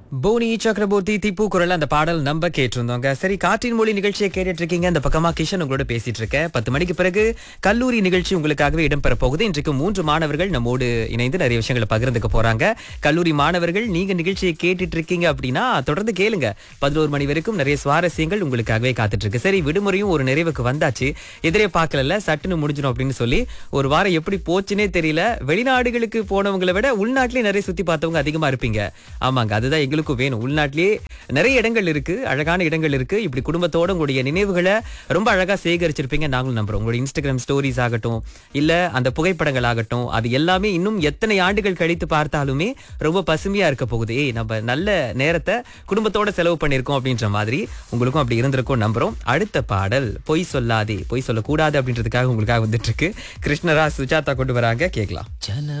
போனி சக்கரவர்த்தி திப்பு குரல் அந்த பாடல் நம்ப கேட்டிருந்தோங்க சரி காற்றின் மொழி நிகழ்ச்சியை கேட்டுட்டு இருக்கீங்க அந்த பக்கமா கிஷன் உங்களோட பேசிட்டு இருக்கேன் பத்து மணிக்கு பிறகு கல்லூரி நிகழ்ச்சி உங்களுக்காகவே இடம்பெற போகுது இன்றைக்கு மூன்று மாணவர்கள் நம்மோடு இணைந்து நிறைய விஷயங்களை பகிர்ந்துக்க போறாங்க கல்லூரி மாணவர்கள் நீங்க நிகழ்ச்சியை கேட்டுட்டு இருக்கீங்க அப்படின்னா தொடர்ந்து கேளுங்க பதினோரு மணி வரைக்கும் நிறைய சுவாரஸ்யங்கள் உங்களுக்காகவே காத்துட்டு இருக்கு சரி விடுமுறையும் ஒரு நிறைவுக்கு வந்தாச்சு எதிரே பார்க்கல சட்டுன்னு முடிஞ்சிடும் அப்படின்னு சொல்லி ஒரு வாரம் எப்படி போச்சுனே தெரியல வெளிநாடுகளுக்கு போனவங்களை விட உள்நாட்டிலே நிறைய சுத்தி பார்த்தவங்க அதிகமா இருப்பீங்க ஆமாங்க அதுதான் எங்களுக்கும் வேணும் உள்நாட்டிலேயே நிறைய இடங்கள் இருக்கு அழகான இடங்கள் இருக்கு இப்படி குடும்பத்தோட உங்களுடைய நினைவுகளை ரொம்ப அழகா சேகரிச்சிருப்பீங்க நாங்களும் நம்புறோம் உங்களுடைய இன்ஸ்டாகிராம் ஸ்டோரிஸ் ஆகட்டும் இல்ல அந்த புகைப்படங்கள் ஆகட்டும் அது எல்லாமே இன்னும் எத்தனை ஆண்டுகள் கழித்து பார்த்தாலுமே ரொம்ப பசுமையா இருக்க போகுது ஏய் நம்ம நல்ல நேரத்தை குடும்பத்தோட செலவு பண்ணியிருக்கோம் அப்படின்ற மாதிரி உங்களுக்கும் அப்படி இருந்திருக்கும் நம்புறோம் அடுத்த பாடல் பொய் சொல்லாதே பொய் சொல்லக்கூடாது அப்படின்றதுக்காக உங்களுக்காக வந்துட்டு இருக்கு கிருஷ்ணரா சுஜாதா கொண்டு வராங்க கேட்கலாம்